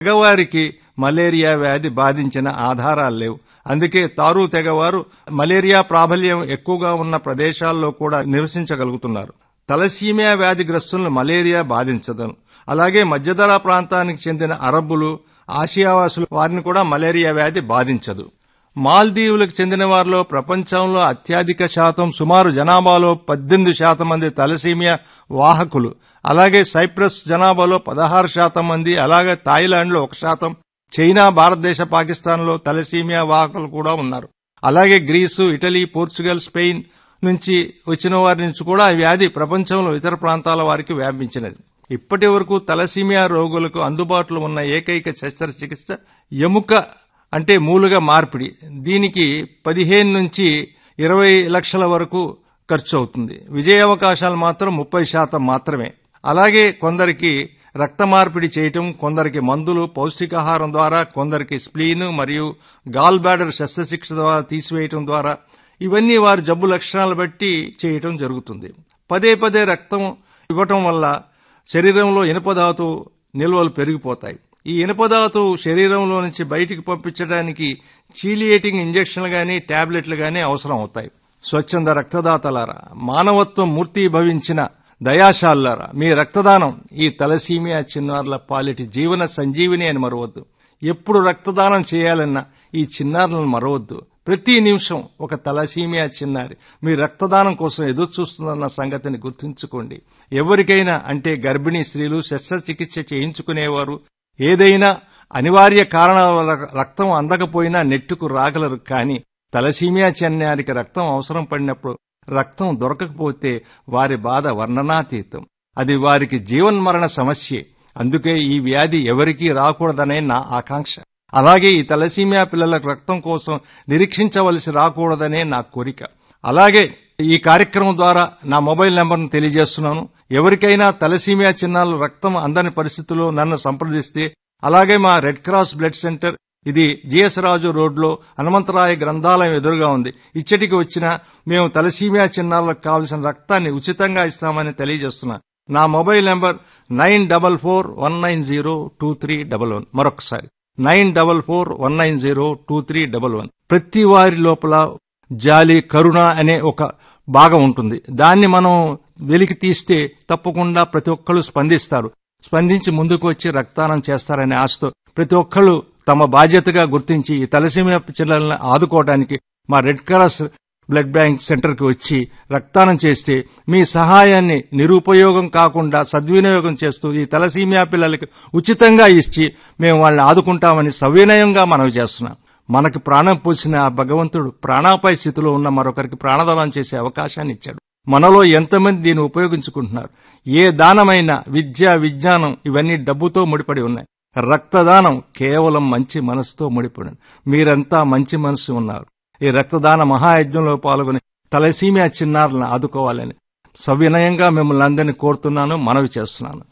తెగవారికి malaria వ్యాధి బాధించిన ఆధారాలు లేవు అందుకే తారు తెగవారు మలేరియా ప్రాబల్యం ఎక్కువగా ఉన్న ప్రదేశాల్లో కూడా నివసించగలుగుతున్నారు తలసీమియా వ్యాధిగ్రస్తులను మలేరియా బాధించదను అలాగే మధ్యధరా ప్రాంతానికి చెందిన అరబ్బులు ఆసియావాసులు వారిని కూడా మలేరియా వ్యాధి బాధించదు మాల్దీవులకు చెందిన వారిలో ప్రపంచంలో అత్యధిక శాతం సుమారు జనాభాలో పద్దెనిమిది శాతం మంది తలసీమియా వాహకులు అలాగే సైప్రస్ జనాభాలో పదహారు శాతం మంది అలాగే థాయిలాండ్లో ఒక శాతం చైనా భారతదేశ పాకిస్తాన్లో తలసీమియా వాహకులు కూడా ఉన్నారు అలాగే గ్రీసు ఇటలీ పోర్చుగల్ స్పెయిన్ నుంచి వచ్చిన వారి నుంచి కూడా ఈ వ్యాధి ప్రపంచంలో ఇతర ప్రాంతాల వారికి వ్యాపించినది ఇప్పటి వరకు తలసీమియా రోగులకు అందుబాటులో ఉన్న ఏకైక శస్త్రచికిత్స ఎముక అంటే మూలుగా మార్పిడి దీనికి పదిహేను నుంచి ఇరవై లక్షల వరకు ఖర్చు అవుతుంది విజయ అవకాశాలు మాత్రం ముప్పై శాతం మాత్రమే అలాగే కొందరికి రక్త మార్పిడి చేయటం కొందరికి మందులు పౌష్టికాహారం ద్వారా కొందరికి స్ప్లీన్ మరియు గాల్ బ్యాడర్ శస్త్రచికిత్స ద్వారా తీసివేయటం ద్వారా ఇవన్నీ వారి జబ్బు లక్షణాలు బట్టి చేయటం జరుగుతుంది పదే పదే రక్తం ఇవ్వటం వల్ల శరీరంలో ఇనుపధాతు నిల్వలు పెరిగిపోతాయి ఈ ఇనుపధాతు శరీరంలో నుంచి బయటికి పంపించడానికి చీలియేటింగ్ ఇంజక్షన్లు గాని టాబ్లెట్లు గాని అవసరం అవుతాయి స్వచ్ఛంద రక్తదాతలారా మానవత్వం మూర్తీభవించిన దయాశాలారా మీ రక్తదానం ఈ తలసీమియా చిన్నారుల పాలిటి జీవన సంజీవిని అని మరవద్దు ఎప్పుడు రక్తదానం చేయాలన్నా ఈ చిన్నారులను మరవద్దు ప్రతి నిమిషం ఒక తలసీమియా చిన్నారి మీ రక్తదానం కోసం ఎదురు చూస్తుందన్న సంగతిని గుర్తుంచుకోండి ఎవరికైనా అంటే గర్భిణీ స్త్రీలు శస్త్రచికిత్స చేయించుకునేవారు ఏదైనా అనివార్య కారణాల వల్ల రక్తం అందకపోయినా నెట్టుకు రాగలరు కానీ తలసీమియా చిన్నారికి రక్తం అవసరం పడినప్పుడు రక్తం దొరకకపోతే వారి బాధ వర్ణనాతీతం అది వారికి జీవన్మరణ సమస్యే అందుకే ఈ వ్యాధి ఎవరికీ రాకూడదనే నా ఆకాంక్ష అలాగే ఈ తలసీమియా పిల్లలకు రక్తం కోసం నిరీక్షించవలసి రాకూడదనే నా కోరిక అలాగే ఈ కార్యక్రమం ద్వారా నా మొబైల్ నెంబర్ను తెలియజేస్తున్నాను ఎవరికైనా తలసీమియా చిన్నారులు రక్తం అందని పరిస్థితుల్లో నన్ను సంప్రదిస్తే అలాగే మా రెడ్ క్రాస్ బ్లడ్ సెంటర్ ఇది జిఎస్ రాజు రోడ్లో హనుమంతరాయ గ్రంథాలయం ఎదురుగా ఉంది ఇచ్చటికి వచ్చిన మేము తలసీమియా చిన్నారులకు కావలసిన రక్తాన్ని ఉచితంగా ఇస్తామని తెలియజేస్తున్నా నా mobile number nine double four one nine zero two three double one మరొకసారి nine double four one nine zero two three double one ప్రతి వారి లోపల జాలి కరుణ అనే ఒక భాగం ఉంటుంది దాన్ని మనం వెలికి తీస్తే తప్పకుండా ప్రతి ఒక్కళ్ళు స్పందిస్తారు స్పందించి ముందుకు వచ్చి రక్తదానం చేస్తారనే ఆశతో ప్రతి ఒక్కళ్ళు తమ బాధ్యతగా గుర్తించి ఈ తలసీమియా పిల్లలను ఆదుకోవడానికి మా రెడ్ క్రాస్ బ్లడ్ బ్యాంక్ సెంటర్కి వచ్చి రక్తదానం చేస్తే మీ సహాయాన్ని నిరుపయోగం కాకుండా సద్వినియోగం చేస్తూ ఈ తలసీమియా పిల్లలకి ఉచితంగా ఇచ్చి మేము వాళ్ళని ఆదుకుంటామని సవినయంగా మనవి చేస్తున్నాం మనకి ప్రాణం పోసిన ఆ భగవంతుడు ప్రాణాపాయ స్థితిలో ఉన్న మరొకరికి ప్రాణదానం చేసే అవకాశాన్ని ఇచ్చాడు మనలో ఎంతమంది దీన్ని ఉపయోగించుకుంటున్నారు ఏ దానమైనా విద్య విజ్ఞానం ఇవన్నీ డబ్బుతో ముడిపడి ఉన్నాయి రక్తదానం కేవలం మంచి మనసుతో ముడిపడి మీరంతా మంచి మనసు ఉన్నారు ఈ రక్తదాన మహాయజ్ఞంలో పాల్గొని తలసీమియా చిన్నారులను ఆదుకోవాలని సవినయంగా మిమ్మల్ని అందరినీ కోరుతున్నాను మనవి చేస్తున్నాను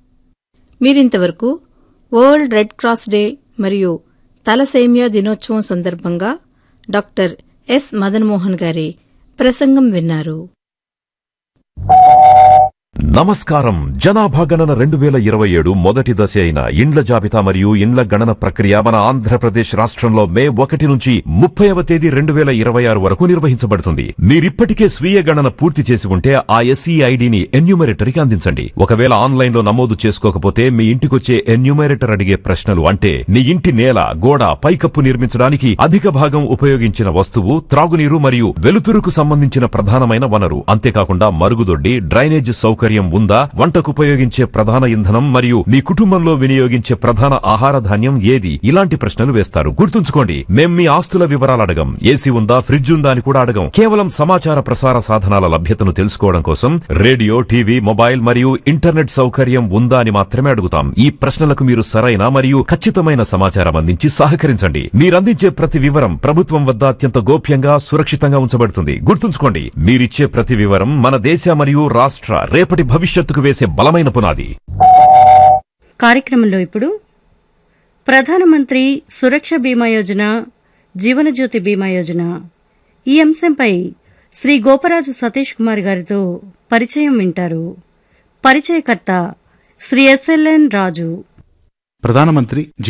మీరింతవరకు వరల్డ్ రెడ్ క్రాస్ డే మరియు తలసేమియా దినోత్సవం సందర్భంగా డాక్టర్ ఎస్ మదన్మోహన్ గారి ప్రసంగం విన్నారు నమస్కారం జనాభా గణన రెండు వేల ఇరవై ఏడు మొదటి దశ అయిన ఇండ్ల జాబితా మరియు ఇండ్ల గణన ప్రక్రియ మన ఆంధ్రప్రదేశ్ రాష్ట్రంలో మే ఒకటి నుంచి ముప్పైవ తేదీ రెండు వేల ఇరవై ఆరు వరకు నిర్వహించబడుతుంది మీరిప్పటికే స్వీయ గణన పూర్తి చేసి ఉంటే ఆ ఎస్ఈ ఐడిని ఎన్యూమరేటర్కి అందించండి ఒకవేళ ఆన్లైన్ లో నమోదు చేసుకోకపోతే మీ ఇంటికొచ్చే ఎన్యూమరేటర్ అడిగే ప్రశ్నలు అంటే నీ ఇంటి నేల గోడ పైకప్పు నిర్మించడానికి అధిక భాగం ఉపయోగించిన వస్తువు త్రాగునీరు మరియు వెలుతురుకు సంబంధించిన ప్రధానమైన వనరు అంతేకాకుండా మరుగుదొడ్డి డ్రైనేజ్ సౌకర్యం ఉందా వంటకు ఉపయోగించే ప్రధాన ఇంధనం మరియు మీ కుటుంబంలో వినియోగించే ప్రధాన ఆహార ధాన్యం ఏది ఇలాంటి ప్రశ్నలు వేస్తారు గుర్తుంచుకోండి మేం మీ ఆస్తుల వివరాలు అడగం ఏసీ ఉందా ఫ్రిడ్జ్ ఉందా అని కూడా అడగం కేవలం సమాచార ప్రసార సాధనాల లభ్యతను తెలుసుకోవడం కోసం రేడియో టీవీ మొబైల్ మరియు ఇంటర్నెట్ సౌకర్యం ఉందా అని మాత్రమే అడుగుతాం ఈ ప్రశ్నలకు మీరు సరైన మరియు ఖచ్చితమైన సమాచారం అందించి సహకరించండి మీరందించే ప్రతి వివరం ప్రభుత్వం వద్ద అత్యంత గోప్యంగా సురక్షితంగా ఉంచబడుతుంది గుర్తుంచుకోండి మీరిచ్చే ప్రతి వివరం మన దేశ మరియు రాష్ట్ర రేపటి భవిష్యత్తుకు వేసే బలమైన పునాది కార్యక్రమంలో ఇప్పుడు ప్రధానమంత్రి సురక్ష బీమా యోజన జీవనజ్యోతి బీమా యోజన ఈ అంశంపై శ్రీ గోపరాజు సతీష్ కుమార్ గారితో పరిచయం వింటారు పరిచయకర్త శ్రీ ఎస్ఎల్ఎన్ రాజు ప్రధానమంత్రి